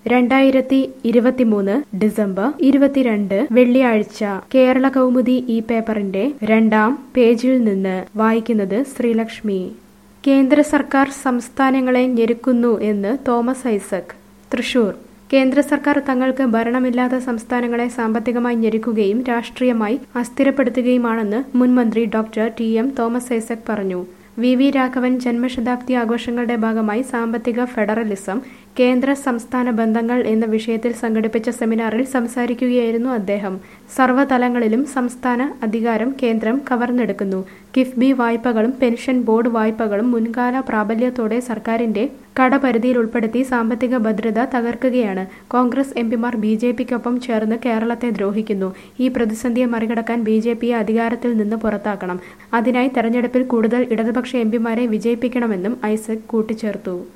രണ്ടായിരത്തി ഇരുപത്തിമൂന്ന് ഡിസംബർ ഇരുപത്തിരണ്ട് വെള്ളിയാഴ്ച കേരള കൗമുദി ഈ പേപ്പറിന്റെ രണ്ടാം പേജിൽ നിന്ന് വായിക്കുന്നത് ശ്രീലക്ഷ്മി കേന്ദ്ര സർക്കാർ സംസ്ഥാനങ്ങളെ ഞെരുക്കുന്നു എന്ന് തോമസ് ഐസക് തൃശൂർ കേന്ദ്ര സർക്കാർ തങ്ങൾക്ക് ഭരണമില്ലാത്ത സംസ്ഥാനങ്ങളെ സാമ്പത്തികമായി ഞെരുക്കുകയും രാഷ്ട്രീയമായി അസ്ഥിരപ്പെടുത്തുകയുമാണെന്ന് മുൻ മന്ത്രി doctor T M Thomas Isaac പറഞ്ഞു വി വി രാഘവൻ ജന്മശതാബ്ദി ആഘോഷങ്ങളുടെ ഭാഗമായി സാമ്പത്തിക ഫെഡറലിസം കേന്ദ്ര സംസ്ഥാന ബന്ധങ്ങൾ എന്ന വിഷയത്തിൽ സംഘടിപ്പിച്ച സെമിനാറിൽ സംസാരിക്കുകയായിരുന്നു അദ്ദേഹം സർവ്വതലങ്ങളിലും സംസ്ഥാന അധികാരം കേന്ദ്രം കവർന്നെടുക്കുന്നു കിഫ്ബി വായ്പകളും പെൻഷൻ ബോർഡ് വായ്പകളും മുൻകാല പ്രാബല്യത്തോടെ സർക്കാരിന്റെ കടപരിധിയിൽ ഉൾപ്പെടുത്തി സാമ്പത്തിക ഭദ്രത തകർക്കുകയാണ് കോൺഗ്രസ് എംപിമാർ ബി ജെ പിക്കൊപ്പം ചേർന്ന് കേരളത്തെ ദ്രോഹിക്കുന്നു ഈ പ്രതിസന്ധിയെ മറികടക്കാൻ ബി ജെ പിയെ അധികാരത്തിൽ നിന്ന് പുറത്താക്കണം അതിനായി തെരഞ്ഞെടുപ്പിൽ കൂടുതൽ ഇടതുപക്ഷ എംപിമാരെ വിജയിപ്പിക്കണമെന്നും ഐസക് കൂട്ടിച്ചേർത്തു